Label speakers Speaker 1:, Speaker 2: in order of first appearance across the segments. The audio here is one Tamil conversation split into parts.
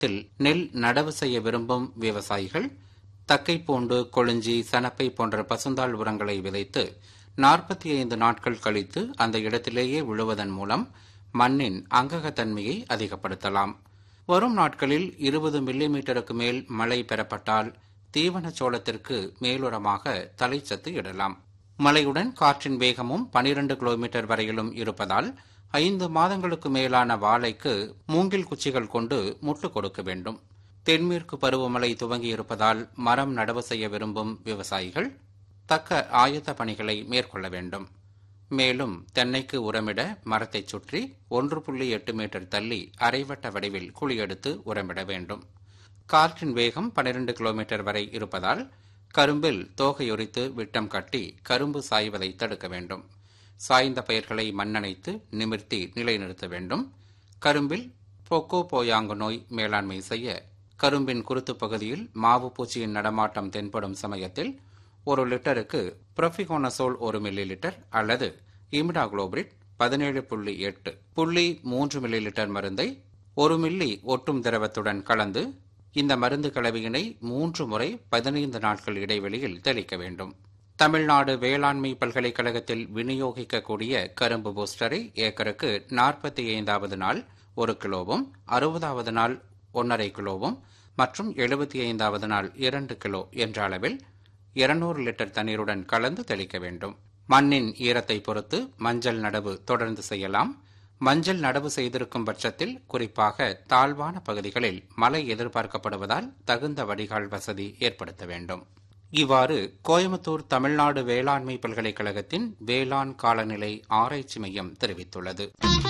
Speaker 1: த்தில் நெல் நடவு செய்ய விரும்பும் விவசாயிகள் தக்கைப்பூண்டு கொழிஞ்சி சனப்பை போன்ற பசுந்தாள் உரங்களை விதைத்து நாற்பத்தி ஐந்து நாட்கள் கழித்து அந்த இடத்திலேயே விழுவதன் மூலம் மண்ணின் அங்ககத்தன்மையை அதிகப்படுத்தலாம் வரும் நாட்களில் இருபது மில்லிமீட்டருக்கு மேல் மழை பெறப்பட்டால் தீவன சோளத்திற்கு மேலுரமாக தலைச்சத்து இடலாம் மழையுடன் காற்றின் வேகமும் பனிரெண்டு கிலோமீட்டர் வரையிலும் இருப்பதால் ஐந்து மாதங்களுக்கு மேலான வாழைக்கு மூங்கில் குச்சிகள் கொண்டு முட்டு கொடுக்க வேண்டும் தென்மேற்கு பருவமழை துவங்கி இருப்பதால் மரம் நடவு செய்ய விரும்பும் விவசாயிகள் தக்க ஆயத்த பணிகளை மேற்கொள்ள வேண்டும் மேலும் தென்னைக்கு உரமிட மரத்தைச் சுற்றி ஒன்று புள்ளி எட்டு மீட்டர் தள்ளி அரைவட்ட வடிவில் குழி எடுத்து உரமிட வேண்டும் காற்றின் வேகம் பனிரெண்டு கிலோமீட்டர் வரை இருப்பதால் கரும்பில் தோகையொரித்து விட்டம் கட்டி கரும்பு சாய்வதை தடுக்க வேண்டும் சாய்ந்த பயிர்களை மண்ணணைத்து நிமிர்த்தி நிலைநிறுத்த வேண்டும் கரும்பில் போக்கோ போயாங்கு நோய் மேலாண்மை செய்ய கரும்பின் குருத்து பகுதியில் மாவு பூச்சியின் நடமாட்டம் தென்படும் சமயத்தில் ஒரு லிட்டருக்கு புரோஃபிகோனசோல் ஒரு மில்லி லிட்டர் அல்லது இமிடாகுளோபிரிட் பதினேழு புள்ளி எட்டு புள்ளி மூன்று மில்லி லிட்டர் மருந்தை ஒரு மில்லி ஒட்டும் திரவத்துடன் கலந்து இந்த மருந்து கலவையினை மூன்று முறை பதினைந்து நாட்கள் இடைவெளியில் தெளிக்க வேண்டும் தமிழ்நாடு வேளாண்மை பல்கலைக்கழகத்தில் விநியோகிக்கக்கூடிய கரும்பு பூஸ்டரை ஏக்கருக்கு நாற்பத்தி ஐந்தாவது நாள் ஒரு கிலோவும் அறுபதாவது நாள் ஒன்றரை கிலோவும் மற்றும் எழுபத்தி ஐந்தாவது நாள் இரண்டு கிலோ என்ற அளவில் இருநூறு லிட்டர் தண்ணீருடன் கலந்து தெளிக்க வேண்டும் மண்ணின் ஈரத்தை பொறுத்து மஞ்சள் நடவு தொடர்ந்து செய்யலாம் மஞ்சள் நடவு செய்திருக்கும் பட்சத்தில் குறிப்பாக தாழ்வான பகுதிகளில் மழை எதிர்பார்க்கப்படுவதால் தகுந்த வடிகால் வசதி ஏற்படுத்த வேண்டும் இவ்வாறு கோயம்புத்தூர் தமிழ்நாடு வேளாண்மை பல்கலைக்கழகத்தின் வேளாண் காலநிலை ஆராய்ச்சி மையம் தெரிவித்துள்ளது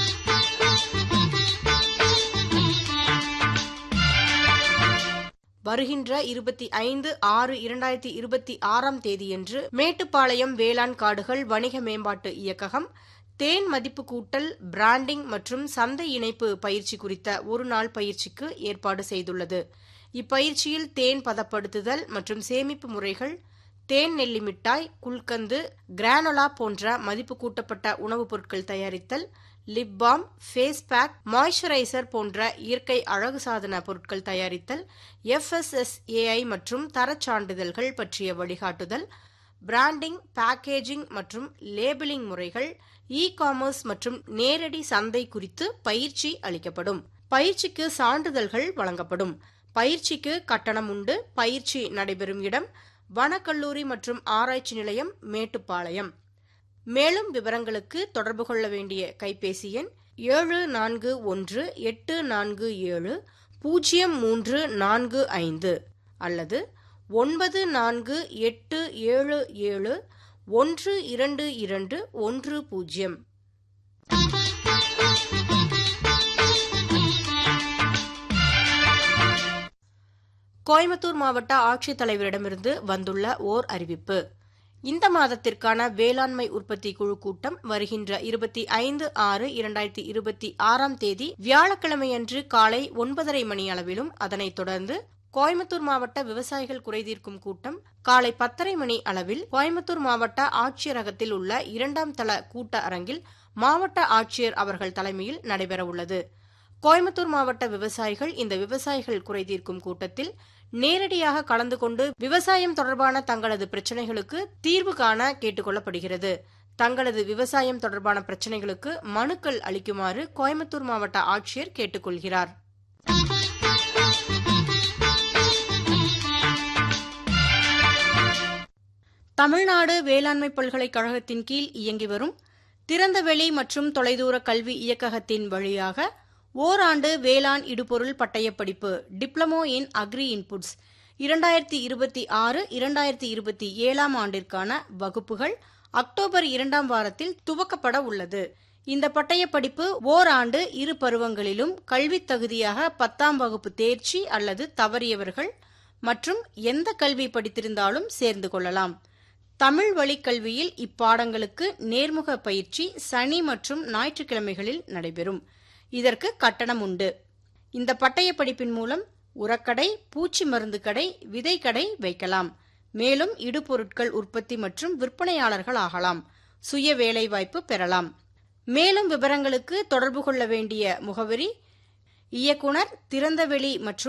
Speaker 2: வருகின்ற இருபத்தி ஐந்து ஆறு இரண்டாயிரத்தி இருபத்தி ஆறாம் தேதியன்று மேட்டுப்பாளையம் வேளாண் காடுகள் வணிக மேம்பாட்டு இயக்ககம் தேன் மதிப்பு கூட்டல் பிராண்டிங் மற்றும் சந்தை இணைப்பு பயிற்சி குறித்த ஒரு நாள் பயிற்சிக்கு ஏற்பாடு செய்துள்ளது இப்பயிற்சியில் தேன் பதப்படுத்துதல் மற்றும் சேமிப்பு முறைகள் தேன் நெல்லி மிட்டாய் குல்கந்து கிரானோலா போன்ற மதிப்பு கூட்டப்பட்ட உணவுப் பொருட்கள் தயாரித்தல் lip balm face pack moisturiser போன்ற இயற்கை அழகு சாதன பொருட்கள் தயாரித்தல் எஃப்எஸ்எஸ்ஏஐ மற்றும் தரச் சான்றிதழ்கள் பற்றிய வழிகாட்டுதல் பிராண்டிங் பேக்கேஜிங் மற்றும் லேபிளிங் முறைகள் இ காமர்ஸ் மற்றும் நேரடி சந்தை குறித்து பயிற்சி அளிக்கப்படும் பயிற்சிக்கு சான்றிதழ்கள் வழங்கப்படும் பயிற்சிக்கு கட்டணம் உண்டு பயிற்சி நடைபெறும் இடம் வனக்கல்லூரி மற்றும் ஆராய்ச்சி நிலையம் மேட்டுப்பாளையம் மேலும் விவரங்களுக்கு தொடர்பு கொள்ள வேண்டிய கைபேசி எண் ஏழு நான்கு ஒன்று எட்டு நான்கு ஏழு பூஜ்ஜியம் மூன்று நான்கு ஐந்து அல்லது ஒன்பது நான்கு எட்டு ஏழு ஏழு ஒன்று இரண்டு இரண்டு ஒன்று பூஜ்ஜியம் கோயம்புத்தூர் மாவட்ட ஆட்சித்தலைவரிடமிருந்து வந்துள்ள ஓர் அறிவிப்பு இந்த மாதத்திற்கான வேளாண்மை உற்பத்தி குழு கூட்டம் வருகின்ற இருபத்தி ஐந்து ஆறு இரண்டாயிரத்தி இருபத்தி ஆறாம் தேதி வியாழக்கிழமையன்று காலை ஒன்பதரை மணி அளவிலும் அதனைத் தொடர்ந்து கோயம்புத்தூர் மாவட்ட விவசாயிகள் குறைதீர்க்கும் கூட்டம் காலை பத்தரை மணி அளவில் கோயம்புத்தூர் மாவட்ட ஆட்சியரகத்தில் உள்ள இரண்டாம் தள கூட்ட அரங்கில் மாவட்ட ஆட்சியர் அவர்கள் தலைமையில் நடைபெறவுள்ளது கோயம்புத்தூர் மாவட்ட விவசாயிகள் இந்த விவசாயிகள் குறைதீர்க்கும் கூட்டத்தில் நேரடியாக கலந்து கொண்டு விவசாயம் தொடர்பான தங்களது பிரச்சினைகளுக்கு தீர்வு காண கேட்டுக்கொள்ளப்படுகிறது தங்களது விவசாயம் தொடர்பான பிரச்சினைகளுக்கு மனுக்கள் அளிக்குமாறு கோயம்புத்தூர் மாவட்ட ஆட்சியர் கேட்டுக்கொள்கிறார் தமிழ்நாடு வேளாண்மை பல்கலைக்கழகத்தின் கீழ் இயங்கி வரும் திறந்தவெளி மற்றும் தொலைதூர கல்வி இயக்ககத்தின் வழியாக ஓராண்டு வேளாண் இடுபொருள் பட்டயப்படிப்பு டிப்ளமோ இன் அக்ரி இன்புட்ஸ் இரண்டாயிரத்தி இருபத்தி ஆறு இரண்டாயிரத்தி இருபத்தி ஏழாம் ஆண்டிற்கான வகுப்புகள் அக்டோபர் இரண்டாம் வாரத்தில் துவக்கப்பட உள்ளது இந்த பட்டயப்படிப்பு ஓராண்டு இரு பருவங்களிலும் கல்வித் தகுதியாக பத்தாம் வகுப்பு தேர்ச்சி அல்லது தவறியவர்கள் மற்றும் எந்த கல்வி படித்திருந்தாலும் சேர்ந்து கொள்ளலாம் தமிழ் வழிக் கல்வியில் இப்பாடங்களுக்கு நேர்முக பயிற்சி சனி மற்றும் ஞாயிற்றுக்கிழமைகளில் நடைபெறும் இதற்கு கட்டணம் உண்டு இந்த பட்டய படிப்பின் மூலம் உரக்கடை பூச்சி மருந்து கடை விதை கடை வைக்கலாம் மேலும் இடுபொருட்கள் உற்பத்தி மற்றும் விற்பனையாளர்கள் ஆகலாம் சுய வேலைவாய்ப்பு பெறலாம் மேலும் விவரங்களுக்கு தொடர்பு கொள்ள வேண்டிய முகவரி இயக்குனர் திறந்தவெளி மற்றும்